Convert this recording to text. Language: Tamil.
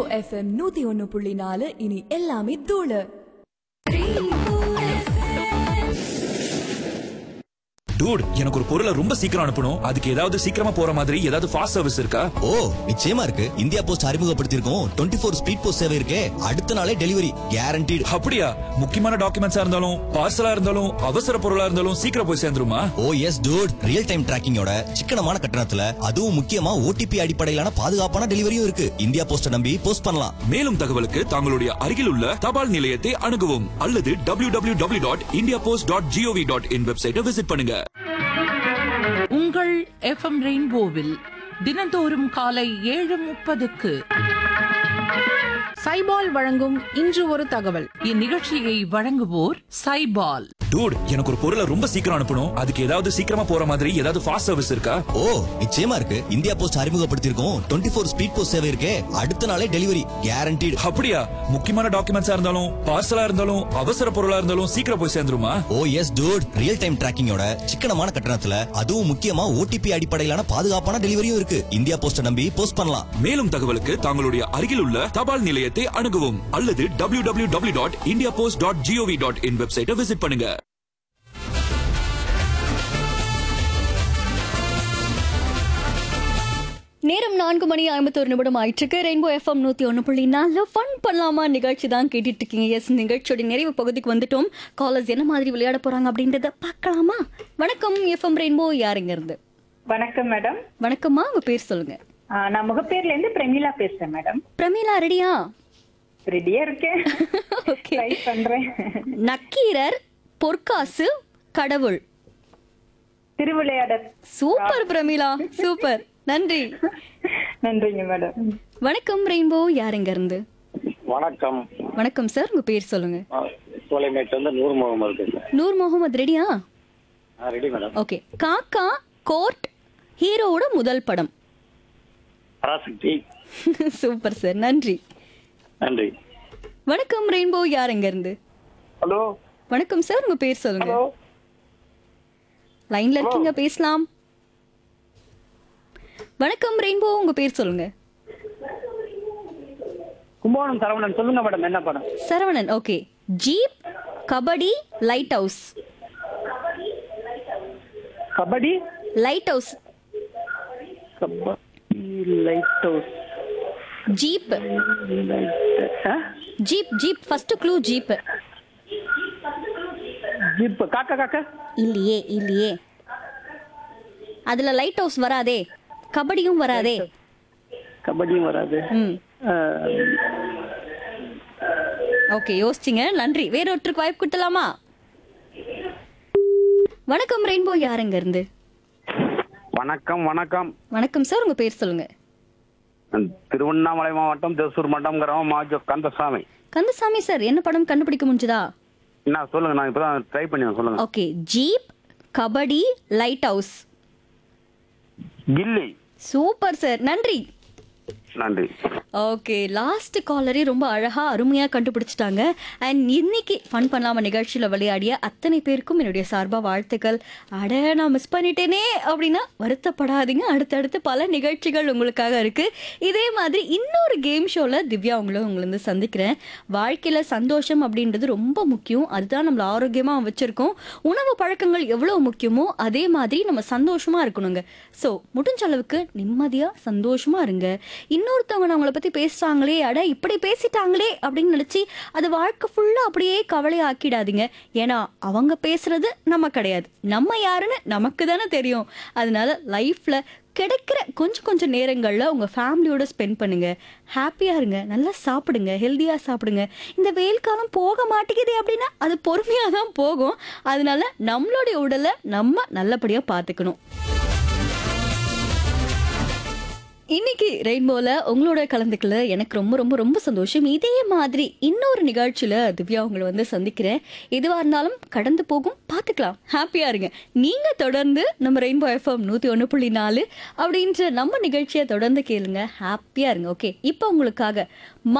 எஃப்எம் நூத்தி ஒன்னு புள்ளி நாலு இனி எல்லாமே தூளு டூட் எனக்கு ஒரு பொருளை ரொம்ப சீக்கிரம் அனுப்பணும் அதுக்கு ஏதாவது சீக்கிரமா போற மாதிரி ஏதாவது ஃபாஸ்ட் சர்வீஸ் இருக்கா ஓ நிச்சயமா இருக்கு இந்தியா போஸ்ட் அறிமுகப்படுத்தியிருக்கோம் டுவெண்ட்டி ஃபோர் ஸ்பீட் போஸ்ட் சேவை இருக்கே அடுத்த நாளே டெலிவரி கேரண்டீடு அப்படியா முக்கியமான டாக்குமெண்ட்ஸா இருந்தாலும் பார்சலா இருந்தாலும் அவசர பொருளா இருந்தாலும் சீக்கிரம் போய் சேர்ந்துருமா oh yes dude real time டிராக்கிங்கோட சிக்கனமான கட்டணத்துல அதுவும் முக்கியமா ஓடிபி அடிப்படையிலான பாதுகாப்பான டெலிவரியும் இருக்கு இந்தியா போஸ்ட நம்பி போஸ்ட் பண்ணலாம் மேலும் தகவலுக்கு தங்களுடைய அருகில் உள்ள தபால் நிலையத்தை அணுகவும் அல்லது W W W dot India post dot G O V dot in வெப்சைட்டை விசிட் பண்ணுங்க உங்கள் எஃப்எம் ரெயின்போவில் தினந்தோறும் காலை ஏழு முப்பதுக்கு சைபால் வழங்கும் இன்று ஒரு தகவல் இந்நிகழ்ச்சியை வழங்குவோர் சைபால் டூட் எனக்கு ஒரு பொருளை ரொம்ப சீக்கிரம் அனுப்பணும் அதுக்கு ஏதாவது சீக்கிரமா போற மாதிரி ஏதாவது ஃபாஸ்ட் சர்வீஸ் இருக்கா ஓ நிச்சயமா இருக்கு இந்தியா போஸ்ட் அறிமுகப்படுத்தியிருக்கோம் டுவெண்ட்டி ஃபோர் ஸ்பீட் போஸ்ட் சேவை இருக்கே அடுத்த நாளே டெலிவரி கேரண்டீடு அப்படியா முக்கியமான டாக்குமெண்ட்ஸா இருந்தாலும் பார்சலா இருந்தாலும் அவசர பொருளா இருந்தாலும் சீக்கிரம் போய் சேர்ந்துருமா oh yes dude real time டிராக்கிங்கோட சிக்கனமான கட்டணத்துல அதுவும் முக்கியமா ஓடிபி அடிப்படையிலான பாதுகாப்பான டெலிவரியும் இருக்கு இந்தியா போஸ்ட நம்பி போஸ்ட் பண்ணலாம் மேலும் தகவலுக்கு தங்களுடைய அருகில் உள்ள தபால் நிலையத்தை அணுகவும் அல்லது W W W dot India post dot G O V dot in வெப்சைட்டை விசிட் பண்ணுங்க நேரம் நான்கு மணி ஐம்பத்தொரு நிமிடம் ஆயிட்டிருக்கு ரெயின்போ எஃப்எம் நூத்தி ஒன்று புள்ளி நாலு ஃபன் பண்ணலாமா நிகழ்ச்சி தான் கேட்டுட்டு இருக்கீங்க எஸ் நிகழ்ச்சியோட நிறைவு பகுதிக்கு வந்துட்டோம் காலர்ஸ் என்ன மாதிரி விளையாட போறாங்க அப்படின்றத பார்க்கலாமா வணக்கம் எஃப்எம் ரெயின்போ யாருங்க இருந்து வணக்கம் மேடம் வணக்கம்மா உங்க பேர் சொல்லுங்க ஆ, நான் முகப்பேர்ல இருந்து பிரமிளா பேசுறேன் மேடம் பிரமீளா ரெடியா ரெடியா இருக்கேன் ஓகே ட்ரை பண்றேன் நக்கீரர் பொற்காசு கடவுள் திருவிளையாடல் சூப்பர் பிரமீளா சூப்பர் நன்றி நன்றிங்க மேடம் வணக்கம் ரெயின்போ யாருங்க இருந்து வணக்கம் வணக்கம் சார் உங்க பேர் சொல்லுங்க சோலைமேட் வந்து நூறு முகமது பேசுறேன் நூர் முகமது ரெடியா ரெடி மேடம் ஓகே காக்கா கோர்ட் ஹீரோவோட முதல் படம் பராசக்தி சூப்பர் சார் நன்றி நன்றி வணக்கம் ரெயின்போ யார் எங்க இருந்து ஹலோ வணக்கம் சார் உங்க பேர் சொல்லுங்க ஹலோ லைன்ல இருக்கீங்க பேசலாம் வணக்கம் ரெயின்போ உங்க பேர் சொல்லுங்க கும்பகோணம் சரவணன் சொல்லுங்க மேடம் என்ன படம் Saravanan okay jeep kabaddi lighthouse kabaddi lighthouse kabaddi lighthouse jeep light jeep jeep first clue jeep jeep காக்கா காக்கா இல்லையே இல்லையே அதுல லைட் ஹவுஸ் வராதே கபடியும் வராதே கபடியும் வராது ம் அஹ், ஓகே யோசிச்சிங்க நன்றி வேறொருத்தருக்கு வாய்ப்பு கொடுத்தலாமா வணக்கம் ரெயின்போ யாருங்க இருந்து வணக்கம் வணக்கம் வணக்கம் சார் உங்க பேர் சொல்லுங்க திருவண்ணாமலை மாவட்டம் தேசூர் மண்டம் கிராமம் மாஜோ கந்தசாமி கந்தசாமி சார் என்ன படம் கண்டுபிடிக்க முடிஞ்சதா என்ன சொல்லுங்க நான் இப்பதான் ட்ரை பண்ணி சொல்லுங்க okay jeep kabaddi lighthouse Ghilli super sir நன்றி நன்றி ஓகே லாஸ்ட் காலரே ரொம்ப அழகா அருமையா கண்டுபிடிச்சிட்டாங்க அண்ட் இன்னைக்கு ஃபன் பண்ணலாம நிகழ்ச்சியில விளையாடிய அத்தனை பேருக்கும் என்னுடைய சார்பா வாழ்த்துக்கள் அட நான் மிஸ் பண்ணிட்டேனே அப்படின்னா வருத்தப்படாதீங்க அடுத்தடுத்து பல நிகழ்ச்சிகள் உங்களுக்காக இருக்கு இதே மாதிரி இன்னொரு கேம் ஷோல திவ்யா உங்களை உங்களை வந்து சந்திக்கிறேன் வாழ்க்கையில சந்தோஷம் அப்படின்றது ரொம்ப முக்கியம் அதுதான் நம்மள ஆரோக்கியமா வச்சிருக்கோம் உணவு பழக்கங்கள் எவ்வளவு முக்கியமோ அதே மாதிரி நம்ம சந்தோஷமா இருக்கணுங்க ஸோ முடிஞ்ச அளவுக்கு நிம்மதியா சந்தோஷமா இருங்க இன்னொருத்தவங்க நம்மளை பத்தி பேசுறாங்களே அட இப்படி பேசிட்டாங்களே அப்படின்னு நினைச்சு அது வாழ்க்கை ஃபுல்லா அப்படியே கவலை ஆக்கிடாதீங்க ஏன்னா அவங்க பேசுறது நம்ம கிடையாது நம்ம யாருன்னு நமக்கு தானே தெரியும் அதனால லைஃப்ல கிடைக்கிற கொஞ்சம் கொஞ்சம் நேரங்களில் உங்கள் ஃபேமிலியோட ஸ்பெண்ட் பண்ணுங்க ஹாப்பியாக இருங்க நல்லா சாப்பிடுங்க ஹெல்த்தியாக சாப்பிடுங்க இந்த வெயில் காலம் போக மாட்டேங்குது அப்படின்னா அது பொறுமையாக தான் போகும் அதனால நம்மளுடைய உடலை நம்ம நல்லபடியாக பார்த்துக்கணும் இன்னைக்கு ரெயின்போல உங்களோட கலந்துக்கல எனக்கு ரொம்ப ரொம்ப ரொம்ப சந்தோஷம் இதே மாதிரி இன்னொரு நிகழ்ச்சியில திவ்யா உங்களை வந்து சந்திக்கிறேன் எதுவா இருந்தாலும் கடந்து போகும் பார்த்துக்கலாம் ஹாப்பியா இருங்க நீங்க தொடர்ந்து நம்ம ரெயின்போ எஃப்எம் நூத்தி ஒன்று புள்ளி நாலு அப்படின்ற நம்ம நிகழ்ச்சியை தொடர்ந்து கேளுங்க ஹாப்பியா இருங்க ஓகே இப்போ உங்களுக்காக